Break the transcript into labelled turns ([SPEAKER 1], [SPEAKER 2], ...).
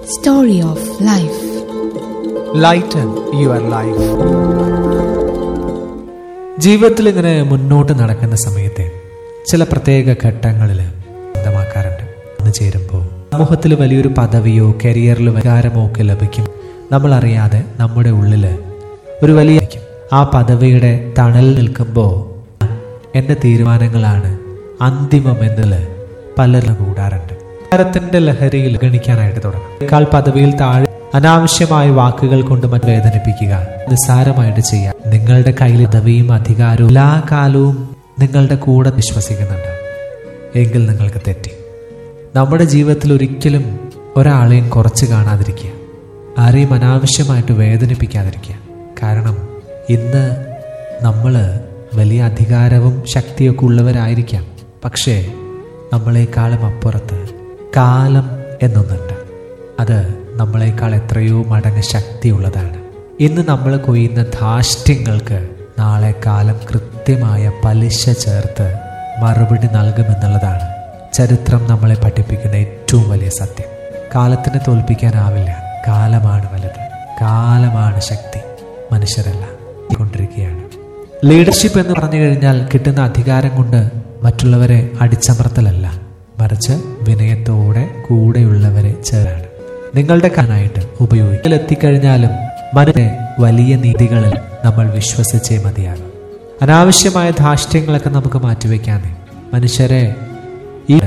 [SPEAKER 1] Story of Life.
[SPEAKER 2] Lighten your life ജീവിതത്തിൽ ഇങ്ങനെ മുന്നോട്ട് നടക്കുന്ന സമയത്തെ ചില പ്രത്യേക ഘട്ടങ്ങളിൽ സ്വന്തമാക്കാറുണ്ട് ഒന്ന് ചേരുമ്പോൾ സമൂഹത്തിൽ വലിയൊരു പദവിയോ കരിയറിൽ വികാരമോ ഒക്കെ ലഭിക്കും നമ്മൾ അറിയാതെ നമ്മുടെ ഉള്ളിൽ ഒരു വലിയ ആ പദവിയുടെ തണൽ നിൽക്കുമ്പോൾ എൻ്റെ തീരുമാനങ്ങളാണ് അന്തിമം എന്നതിൽ പലരും കൂടാറുണ്ട് ഭാരത്തിന്റെ ലഹരിയിൽ ഗണിക്കാനായിട്ട് തുടങ്ങും കാൽ പദവിയിൽ താഴെ അനാവശ്യമായ വാക്കുകൾ കൊണ്ട് മറ്റ് വേദനിപ്പിക്കുക നിസ്സാരമായിട്ട് ചെയ്യാം നിങ്ങളുടെ കയ്യിൽ പദവിയും അധികാരവും എല്ലാ കാലവും നിങ്ങളുടെ കൂടെ വിശ്വസിക്കുന്നുണ്ട് എങ്കിൽ നിങ്ങൾക്ക് തെറ്റി നമ്മുടെ ജീവിതത്തിൽ ഒരിക്കലും ഒരാളെയും കുറച്ച് കാണാതിരിക്കുക ആരെയും അനാവശ്യമായിട്ട് വേദനിപ്പിക്കാതിരിക്കുക കാരണം ഇന്ന് നമ്മൾ വലിയ അധികാരവും ശക്തിയൊക്കെ ഉള്ളവരായിരിക്കാം പക്ഷേ നമ്മളെക്കാളും അപ്പുറത്ത് കാലം എന്നൊന്നുണ്ട് അത് നമ്മളെക്കാൾ എത്രയോ മടങ്ങ് ശക്തിയുള്ളതാണ് ഇന്ന് നമ്മൾ കൊയ്യുന്ന ധാഷ്ട്യങ്ങൾക്ക് നാളെ കാലം കൃത്യമായ പലിശ ചേർത്ത് മറുപടി നൽകുമെന്നുള്ളതാണ് ചരിത്രം നമ്മളെ പഠിപ്പിക്കുന്ന ഏറ്റവും വലിയ സത്യം കാലത്തിനെ തോൽപ്പിക്കാനാവില്ല കാലമാണ് വലുത് കാലമാണ് ശക്തി മനുഷ്യരല്ല കൊണ്ടിരിക്കുകയാണ് ലീഡർഷിപ്പ് എന്ന് പറഞ്ഞു കഴിഞ്ഞാൽ കിട്ടുന്ന അധികാരം കൊണ്ട് മറ്റുള്ളവരെ അടിച്ചമർത്തലല്ല മറിച്ച് വിനയത്തോടെ കൂടെയുള്ളവരെ ചേരാണ് നിങ്ങളുടെ കാനായിട്ട് ഉപയോഗിക്കൽ എത്തിക്കഴിഞ്ഞാലും മനുഷ്യ വലിയ നീതികളിൽ നമ്മൾ വിശ്വസിച്ചേ മതിയാകും അനാവശ്യമായ ധാഷ്ട്യങ്ങളൊക്കെ നമുക്ക് മാറ്റിവെക്കാമേ മനുഷ്യരെ